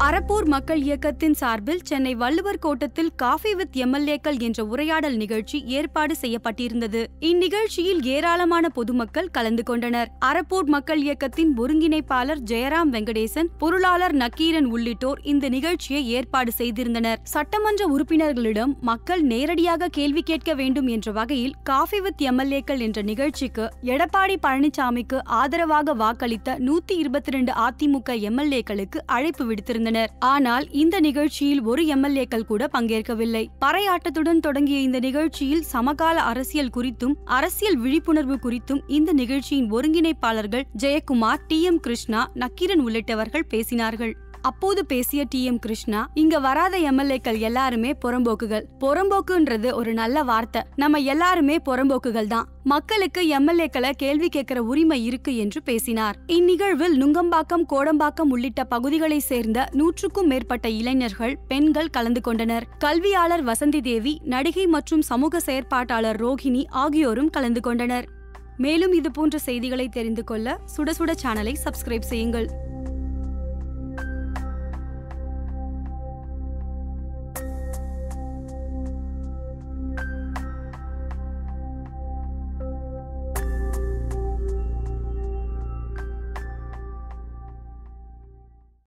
அறப்போர் மக்கள் இயக்கத்தின் சார்பில் சென்னை வள்ளுவர் கோட்டத்தில் காஃபி வித் எம்எல்ஏக்கள் என்ற உரையாடல் நிகழ்ச்சி ஏற்பாடு செய்யப்பட்டிருந்தது இந்நிகழ்ச்சியில் ஏராளமான பொதுமக்கள் கலந்து கொண்டனர் அறப்போர் மக்கள் இயக்கத்தின் ஒருங்கிணைப்பாளர் ஜெயராம் வெங்கடேசன் பொருளாளர் நக்கீரன் உள்ளிட்டோர் இந்த நிகழ்ச்சியை ஏற்பாடு செய்திருந்தனர் சட்டமன்ற உறுப்பினர்களிடம் மக்கள் நேரடியாக கேள்வி கேட்க வேண்டும் என்ற வகையில் காஃபி வித் எம்எல்ஏக்கள் என்ற நிகழ்ச்சிக்கு எடப்பாடி பழனிசாமிக்கு ஆதரவாக வாக்களித்த நூத்தி இருபத்தி ரெண்டு அதிமுக எம்எல்ஏக்களுக்கு அழைப்பு விடுத்திருந்தனர் ஆனால் இந்த நிகழ்ச்சியில் ஒரு எம்எல்ஏக்கள் கூட பங்கேற்கவில்லை பறையாட்டத்துடன் தொடங்கிய இந்த நிகழ்ச்சியில் சமகால அரசியல் குறித்தும் அரசியல் விழிப்புணர்வு குறித்தும் இந்த நிகழ்ச்சியின் ஒருங்கிணைப்பாளர்கள் ஜெயக்குமார் டி எம் கிருஷ்ணா நக்கீரன் உள்ளிட்டவர்கள் பேசினார்கள் அப்போது பேசிய டி எம் கிருஷ்ணா இங்க வராத எம்எல்ஏக்கள் எல்லாருமே புறம்போக்குகள் புறம்போக்குன்றது ஒரு நல்ல வார்த்தை நம்ம எல்லாருமே புறம்போக்குகள் தான் மக்களுக்கு எம்எல்ஏக்களை கேள்வி கேட்கிற உரிமை இருக்கு என்று பேசினார் இந்நிகழ்வில் நுங்கம்பாக்கம் கோடம்பாக்கம் உள்ளிட்ட பகுதிகளை சேர்ந்த நூற்றுக்கும் மேற்பட்ட இளைஞர்கள் பெண்கள் கலந்து கொண்டனர் கல்வியாளர் வசந்தி தேவி நடிகை மற்றும் சமூக செயற்பாட்டாளர் ரோஹிணி ஆகியோரும் கலந்து கொண்டனர் மேலும் இதுபோன்ற செய்திகளை தெரிந்து கொள்ள சுட சுட சேனலை சப்ஸ்கிரைப் செய்யுங்கள்